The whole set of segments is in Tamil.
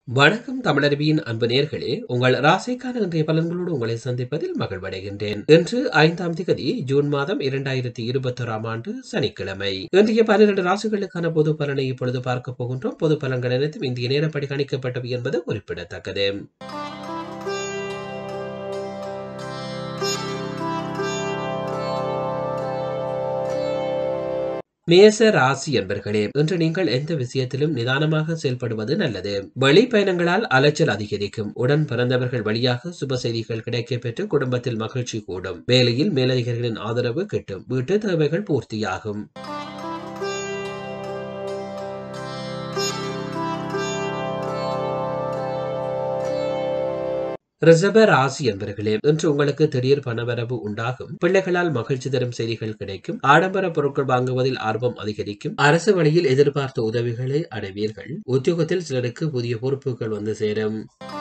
வணக்கம் தமிழருவியின் அன்பு நேர்களே உங்கள் ராசிக்கான இன்றைய பலன்களோடு உங்களை சந்திப்பதில் மகிழ்வடைகின்றேன் இன்று ஐந்தாம் திகதி ஜூன் மாதம் இரண்டாயிரத்தி இருபத்தோராம் ஆண்டு சனிக்கிழமை இன்றைய பன்னிரண்டு ராசிகளுக்கான பொது பலனை இப்பொழுது பார்க்க போகின்றோம் பொது பலன்கள் அனைத்தும் இந்திய நேரப்படி கணிக்கப்பட்டவை என்பது குறிப்பிடத்தக்கது மேச ராசி என்பர்களே இன்று நீங்கள் எந்த விஷயத்திலும் நிதானமாக செயல்படுவது நல்லது வழி பயணங்களால் அலைச்சல் அதிகரிக்கும் உடன் பிறந்தவர்கள் வழியாக சுப செய்திகள் கிடைக்கப் பெற்று குடும்பத்தில் மகிழ்ச்சி கூடும் வேலையில் மேலதிகாரிகளின் ஆதரவு கிட்டும் வீட்டு தேவைகள் பூர்த்தியாகும் ரிசர்வ ராசி என்பர்களே இன்று உங்களுக்கு திடீர் பணவரவு உண்டாகும் பிள்ளைகளால் மகிழ்ச்சி தரும் செய்திகள் கிடைக்கும் ஆடம்பர பொருட்கள் வாங்குவதில் ஆர்வம் அதிகரிக்கும் அரசு வழியில் எதிர்பார்த்த உதவிகளை அடைவீர்கள் உத்தியோகத்தில் சிலருக்கு புதிய பொறுப்புகள் வந்து சேரும்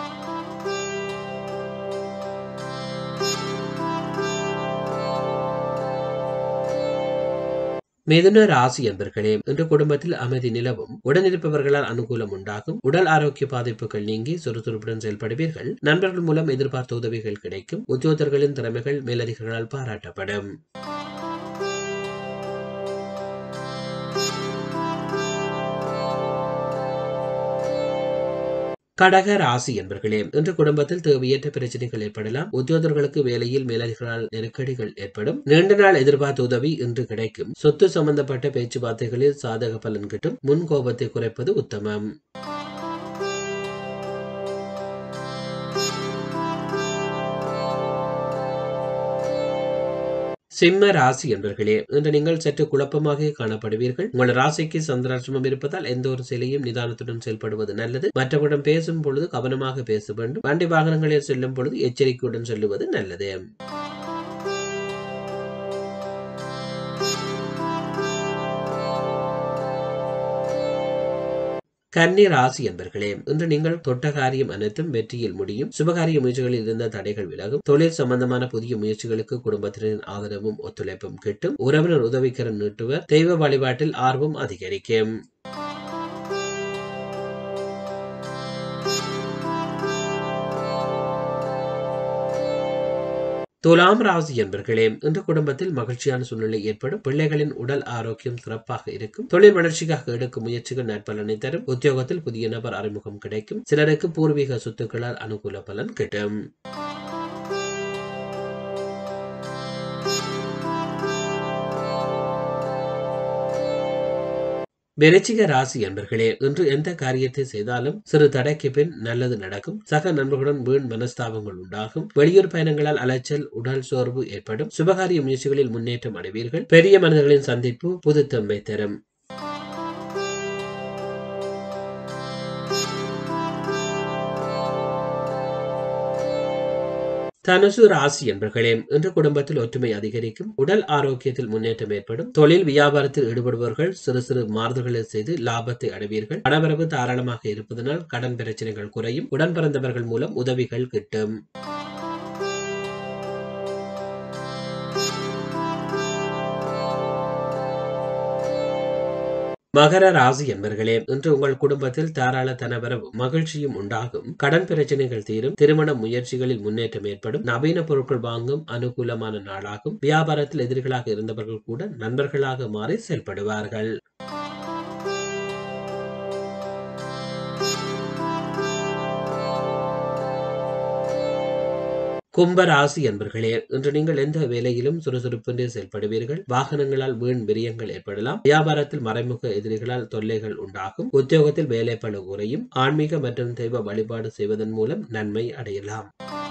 மிதுன ராசி என்பர்களே இன்று குடும்பத்தில் அமைதி நிலவும் உடனிருப்பவர்களால் அனுகூலம் உண்டாகும் உடல் ஆரோக்கிய பாதிப்புகள் நீங்கி சுறுசுறுப்புடன் செயல்படுவீர்கள் நண்பர்கள் மூலம் எதிர்பார்த்த உதவிகள் கிடைக்கும் உத்தியோகர்களின் திறமைகள் மேலதிகர்களால் பாராட்டப்படும் கடக ராசி என்பர்களே இன்று குடும்பத்தில் தேவையற்ற பிரச்சனைகள் ஏற்படலாம் உத்தியோகர்களுக்கு வேலையில் மேலதிகளால் நெருக்கடிகள் ஏற்படும் நீண்ட நாள் எதிர்பார்த்த உதவி இன்று கிடைக்கும் சொத்து சம்பந்தப்பட்ட பேச்சுவார்த்தைகளில் சாதக பலன் கிட்டும் முன் கோபத்தை குறைப்பது உத்தமம் சிம்ம ராசி என்பர்களே இன்று நீங்கள் சற்று குழப்பமாக காணப்படுவீர்கள் உங்கள் ராசிக்கு சந்திராசிரமம் இருப்பதால் எந்த ஒரு செயலையும் நிதானத்துடன் செயல்படுவது நல்லது மற்றவரிடம் பேசும் பொழுது கவனமாக பேச வேண்டும் வண்டி வாகனங்களில் செல்லும் பொழுது எச்சரிக்கையுடன் செல்லுவது நல்லது கன்னி ராசி என்பர்களே இன்று நீங்கள் தொட்ட காரியம் அனைத்தும் வெற்றியில் முடியும் சுபகாரிய முயற்சிகளில் இருந்த தடைகள் விலகும் தொழில் சம்பந்தமான புதிய முயற்சிகளுக்கு குடும்பத்தினரின் ஆதரவும் ஒத்துழைப்பும் கிட்டும் உறவினர் உதவிக்கரன் நீட்டுவர் தெய்வ வழிபாட்டில் ஆர்வம் அதிகரிக்கும் துலாம் ராசி என்பர்களே இன்று குடும்பத்தில் மகிழ்ச்சியான சூழ்நிலை ஏற்படும் பிள்ளைகளின் உடல் ஆரோக்கியம் சிறப்பாக இருக்கும் தொழில் வளர்ச்சிக்காக எடுக்கும் முயற்சிகள் நற்பலனை தரும் உத்தியோகத்தில் புதிய நபர் அறிமுகம் கிடைக்கும் சிலருக்கு பூர்வீக சொத்துக்களால் அனுகூல பலன் கிட்டும் விருச்சிக ராசி என்பர்களே இன்று எந்த காரியத்தை செய்தாலும் சிறு தடைக்கு பின் நல்லது நடக்கும் சக நண்பர்களுடன் வீண் மனஸ்தாபங்கள் உண்டாகும் வெளியூர் பயணங்களால் அலைச்சல் உடல் சோர்வு ஏற்படும் சுபகாரிய முயற்சிகளில் முன்னேற்றம் அடைவீர்கள் பெரிய மனிதர்களின் சந்திப்பு புதுத்தன்மை தரும் தனுசு ராசி என்பர்களே இன்று குடும்பத்தில் ஒற்றுமை அதிகரிக்கும் உடல் ஆரோக்கியத்தில் முன்னேற்றம் ஏற்படும் தொழில் வியாபாரத்தில் ஈடுபடுபவர்கள் சிறு சிறு மாறுதல்களை செய்து லாபத்தை அடைவீர்கள் பணவரவு தாராளமாக இருப்பதனால் கடன் பிரச்சனைகள் குறையும் உடன் பிறந்தவர்கள் மூலம் உதவிகள் கிட்டும் மகர ராசி என்பர்களே இன்று உங்கள் குடும்பத்தில் தாராள தனவரவு மகிழ்ச்சியும் உண்டாகும் கடன் பிரச்சனைகள் தீரும் திருமண முயற்சிகளில் முன்னேற்றம் ஏற்படும் நவீன பொருட்கள் வாங்கும் அனுகூலமான நாளாகும் வியாபாரத்தில் எதிரிகளாக இருந்தவர்கள் கூட நண்பர்களாக மாறி செயல்படுவார்கள் கும்ப ராசி என்பர்களே இன்று நீங்கள் எந்த வேலையிலும் சுறுசுறுப்பின்றி செயல்படுவீர்கள் வாகனங்களால் வீண் விரியங்கள் ஏற்படலாம் வியாபாரத்தில் மறைமுக எதிரிகளால் தொல்லைகள் உண்டாகும் உத்தியோகத்தில் வேலைப்பளு குறையும் ஆன்மீக மற்றும் தெய்வ வழிபாடு செய்வதன் மூலம் நன்மை அடையலாம்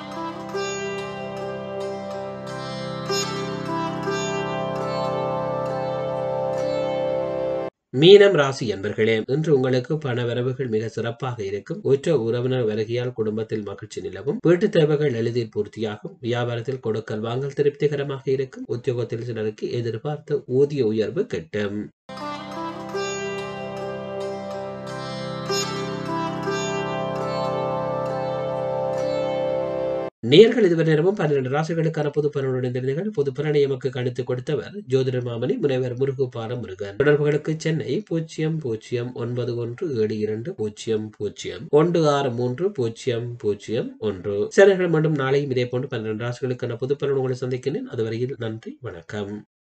மீனம் ராசி என்பர்களே இன்று உங்களுக்கு பண வரவுகள் மிக சிறப்பாக இருக்கும் உற்ற உறவினர் வருகையால் குடும்பத்தில் மகிழ்ச்சி நிலவும் வீட்டு தேவைகள் எளிதில் பூர்த்தியாகும் வியாபாரத்தில் கொடுக்கல் வாங்கல் திருப்திகரமாக இருக்கும் உத்தியோகத்தில் சிலருக்கு எதிர்பார்த்த ஊதிய உயர்வு கிட்டும் நேர்கள் இதுவரை நேரமும் பன்னிரண்டு ராசிகளுக்கான பொது பலனுடன் இருந்தீர்கள் பொது பலனை எமக்கு கணித்து கொடுத்தவர் ஜோதிடர் மாமணி முனைவர் முருகுபால முருகன் தொடர்புகளுக்கு சென்னை பூஜ்ஜியம் பூஜ்ஜியம் ஒன்பது ஒன்று ஏழு இரண்டு பூஜ்ஜியம் பூஜ்ஜியம் ஒன்று ஆறு மூன்று பூஜ்ஜியம் பூஜ்ஜியம் ஒன்று சேனல்கள் மீண்டும் நாளையும் இதே போன்று பன்னிரண்டு ராசிகளுக்கான பொது பலன் உங்களை சந்திக்கிறேன் அதுவரையில் நன்றி வணக்கம்